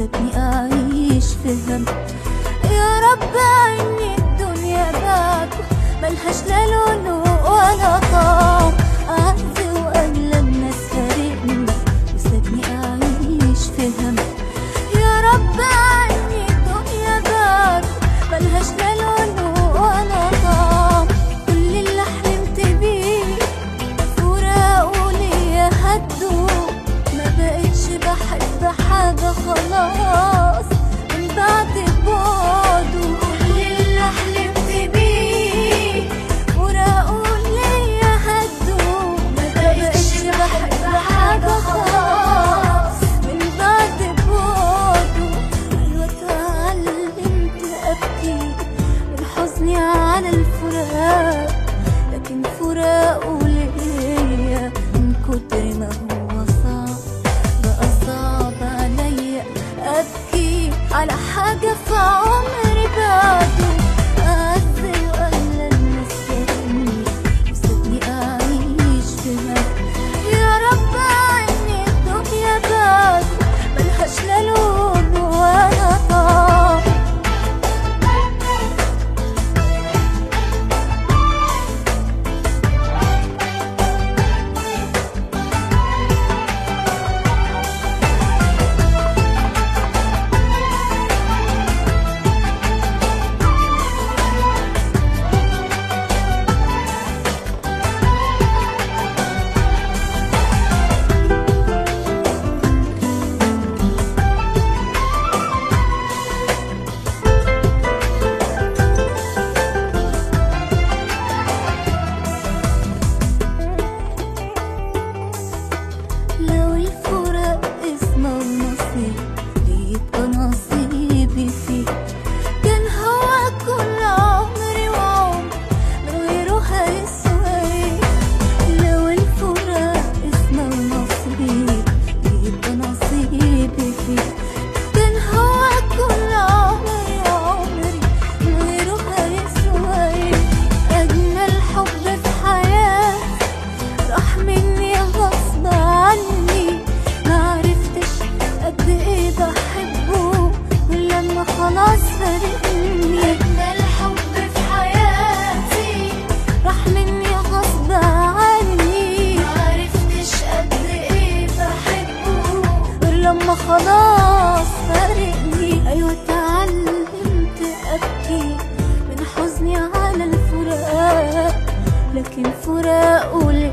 وسابني أعيش في هم يا رب عيني الدنيا بعده ملهاش لا لون ولا طعم أعز وأغلى الناس فارقني وسابني أعيش في هم يا رب عيني الدنيا بعده ملهاش لا لون ولا طعم كل اللي حلمت بيه فراقه ليا هدوء ما بقتش بحب حاجة خلاص من بعد بعده كل اللي حلمت بيه فراقه ليا هدوء ما بقتش بحب حاجة خلاص من بعد بعده أيوة اتعلمت أبكي من حزني على الفراق لكن فراقه ليا من كتر ما هو صعب بقى صعب عليا أبكي على حاجة في عمري بعده أعز وأغلى الناس فاتني وسابني أعيش في هم يا رب عيني الدنيا بعده ملهاش لا لون ولا طعم لو الفراق اسمه نصيب يبقى نصيبي فيه كان هو كل عمري وعمر من غيره هيسوى ايه لو الفراق اسمه نصيب يبقى نصيبي فيه كان هو كل عمري عمري من غيره هيسوى ايه أجمل حب في حياتي راح مني غصب عني معرفتش قد ايه بحبه ولما خلاص فارقني اجمل حب في حياتي راح مني غصب عني معرفتش قد ايه بحبه ولما خلاص فارقني ايوه اتعلمت ابكي من حزني على الفراق لكن فراقه ليه